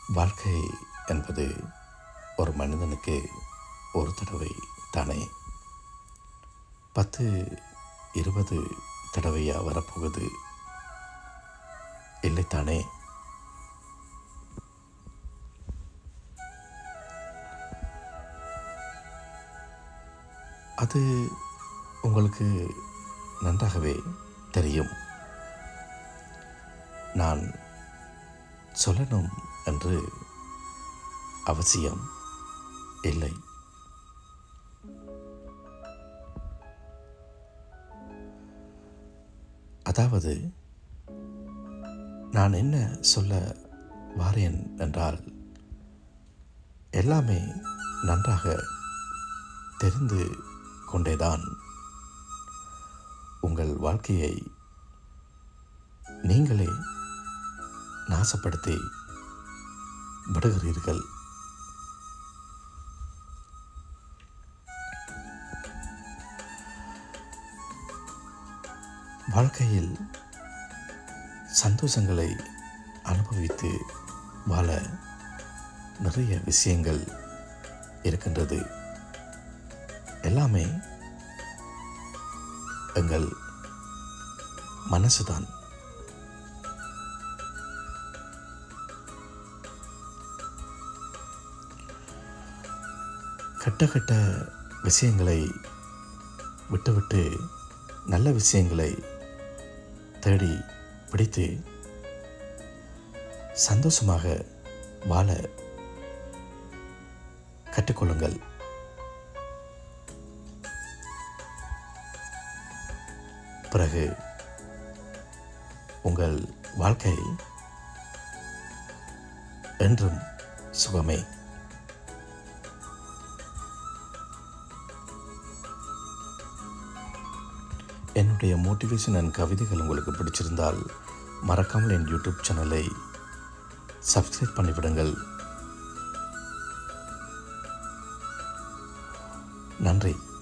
வாழ்க்கை என்பது ஒரு மனிதனுக்கு ஒரு தடவை தானே பத்து இருபது தடவையா வரப்போகுது இல்லைத்தானே அது உங்களுக்கு நன்றாகவே தெரியும் நான் சொல்லணும் என்று அவசியம் இல்லை அதாவது நான் என்ன சொல்ல வாரேன் என்றால் எல்லாமே நன்றாக தெரிந்து கொண்டேதான் உங்கள் வாழ்க்கையை நீங்களே நாசப்படுத்தி விடுகிறீர்கள் வாழ்க்கையில் சந்தோஷங்களை அனுபவித்து வாழ நிறைய விஷயங்கள் இருக்கின்றது எல்லாமே எங்கள் மனசுதான் கெட்ட கெட்ட விஷயங்களை விட்டுவிட்டு நல்ல விஷயங்களை தேடி பிடித்து சந்தோஷமாக வாழ கற்றுக்கொள்ளுங்கள் பிறகு உங்கள் வாழ்க்கை என்றும் சுகமே என்னுடைய மோட்டிவேஷன் அண்ட் கவிதைகள் உங்களுக்கு பிடிச்சிருந்தால் மறக்காமல் என் யூடியூப் சேனலை சப்ஸ்கிரைப் பண்ணிவிடுங்கள் நன்றி